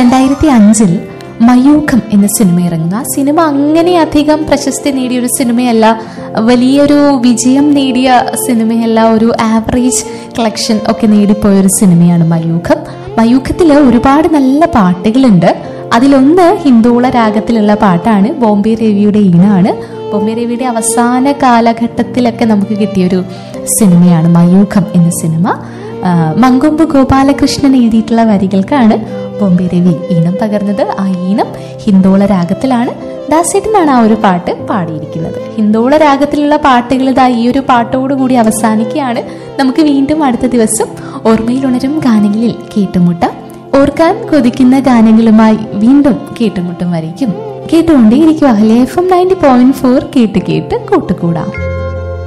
രണ്ടായിരത്തി അഞ്ചിൽ മയൂഖം എന്ന സിനിമ ഇറങ്ങുന്നു ആ സിനിമ അങ്ങനെ അധികം പ്രശസ്തി നേടിയ ഒരു സിനിമയല്ല വലിയൊരു വിജയം നേടിയ സിനിമയല്ല ഒരു ആവറേജ് കളക്ഷൻ ഒക്കെ നേടിപ്പോയ ഒരു സിനിമയാണ് മയൂഖം മയൂഖത്തിൽ ഒരുപാട് നല്ല പാട്ടുകളുണ്ട് അതിലൊന്ന് ഹിന്ദോള രാഗത്തിലുള്ള പാട്ടാണ് ബോംബെ രവിയുടെ ഈണാണ് ബോംബെ രവിയുടെ അവസാന കാലഘട്ടത്തിലൊക്കെ നമുക്ക് കിട്ടിയൊരു സിനിമയാണ് മയൂഖം എന്ന സിനിമ ആ, മങ്കൊമ്പ് ഗോപാലകൃഷ്ണൻ എഴുതിയിട്ടുള്ള വരികൾക്കാണ് ബോംബെ രവി ഈണം പകർന്നത് ആ ഈണം ഹിന്ദോള രാഗത്തിലാണ് ദാസേട്ടനാണ് ആ ഒരു പാട്ട് പാടിയിരിക്കുന്നത് ഹിന്ദോള രാഗത്തിലുള്ള പാട്ടുകൾ ഇതാ ഈ ഒരു പാട്ടോട് കൂടി അവസാനിക്കുകയാണ് നമുക്ക് വീണ്ടും അടുത്ത ദിവസം ഓർമ്മയിൽ ഉണരും ഗാനങ്ങളിൽ കേട്ടുമുട്ടാം ഓർക്കാൻ കൊതിക്കുന്ന ഗാനങ്ങളുമായി വീണ്ടും കേട്ടുമുട്ടും വരയ്ക്കും കേട്ടുകൊണ്ടേയിരിക്കും അഹ്ലെ F M ninety point four കേട്ട് കേട്ട് കൂട്ടുകൂടാം